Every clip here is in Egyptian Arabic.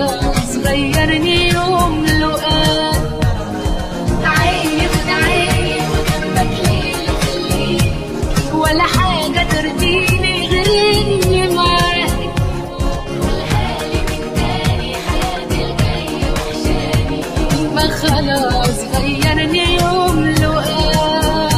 خلاص غيرني يوم لقاك عيني خد عيني وجنبك ليل خليك ولا حاجة ترضيني غير إني معاك والهالي من تاني حياتي الجاية وحشاني ما خلاص غيرني يوم لقاك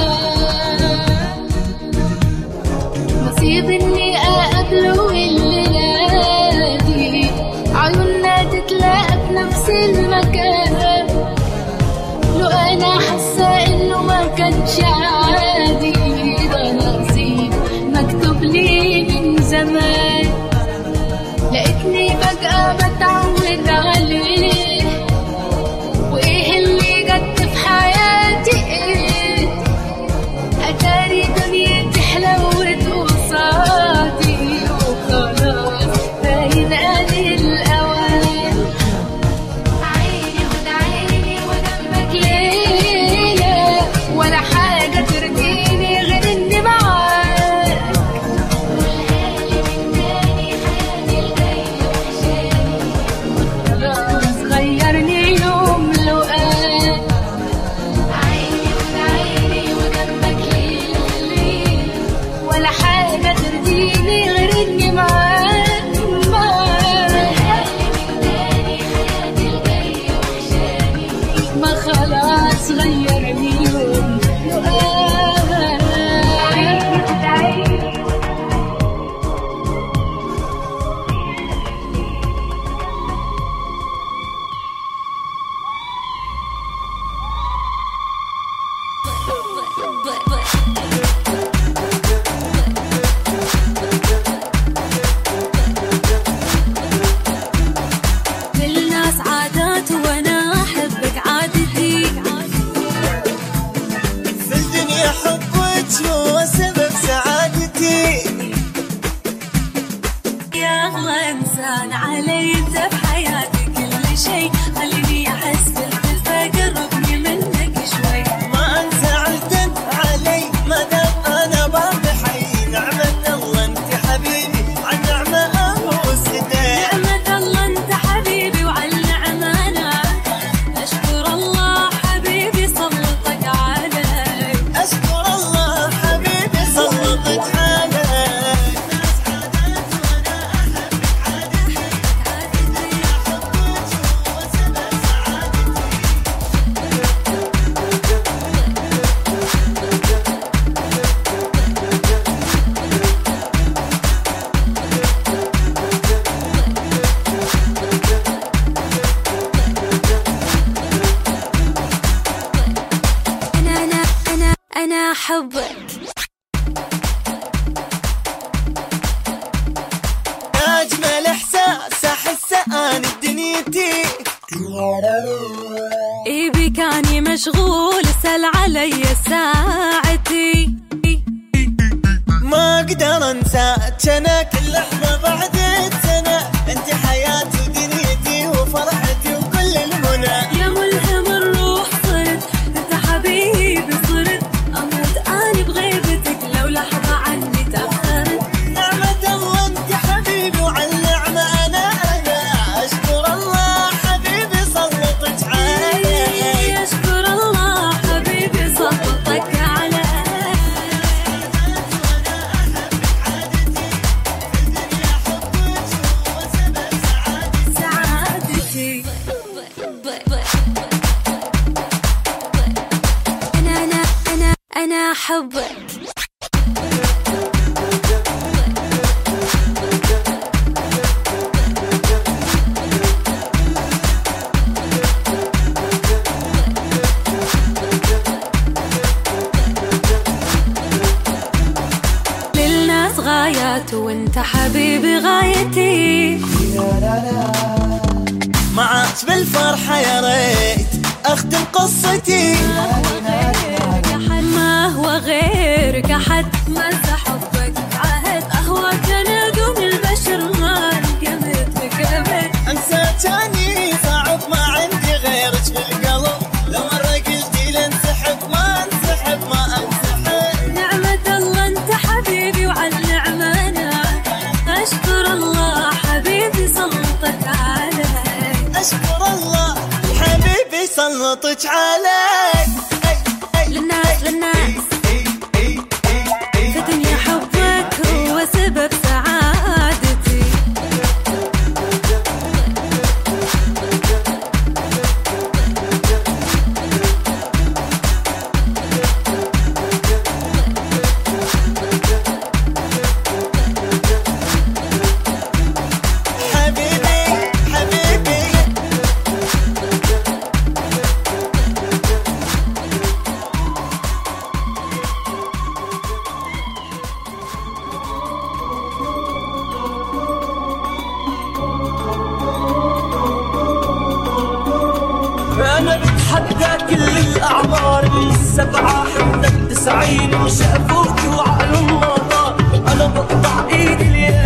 نصيب إني أقابله الليلة دي عيوننا تتلاقى في نفس المكان لو انا حاسه انه ما كانش عادي ده نصيب مكتوب لي من زمان لقيتني فجأة بتعود عليه وايه اللي جد في حياتي ايه اتاري دنيتي حلوت قصادي وخلاص باين ادي الاوان عيني خد عيني وجنبك ليلة ولا حاجة ترضيني غير إني معاك والهالي من تاني حياتي الجاية وحشاني خلاص غيرني يوم لقاك عيني خد عيني وجنبك ليلة ولا حاجة ترضيني غير إني معاك معاك ما خلاص غيرني يوم لقاك للناس عادات وانا احبك عادتي في الدنيا حبك هو سبب سعادتي يا اغلى انسان علي انت في حياتي كل شيء خليني احس بالدفى قربني منك شوي ما انزعلت علي ما دام انا باقي حي نعمة الله انت حبيبي عن نعمة اهوس ايديك نعمة الله انت حبيبي وعلى النعمة انا اشكر الله حبيبي سلطك علي اشكر الله حبيبي سلطك علي انا انا انا انا احبك اجمل احساس احسه انا بدنيتي اي بكاني مشغول اسال علي ساعتي ما اقدر انساك انا كل لحظه بعد سنه انت حياتي ودنيتي وفرحتي وكل المنى يا ملهم الروح صرت انت حبيبي صرت اموت اني بغيبتك لو لحظه عني تاخرت نعمة الله انت حبيبي وعلى النعمة انا انا اشكر الله حبيبي سلطك علي اشكر الله حبيبي سلطك علي سعادتي انا انا انا انا احبك للناس غايات وانت حبيبي غايتي معاك بالفرحة يا ريت اختم قصتي ما هو غيرك احد ما انسى حبك عهد اهواك انا دون البشر ما قمت بقمت انسى تاني صعب ما عندي غيرك في القلب لو مرة قلتي لانسحب ما انسحب ما انسحب نعمة الله انت حبيبي وعلى النعمة انا اشكر الله حبيبي سلطك علي تسلطك علي للناس للناس في دنيا حبك هو سبب سعادتي حبيبي حبيبي انا بتحدى كل الاعمار من السبعه حتى التسعين وشافوك وعقل النظار انا بقطع ايدي اللي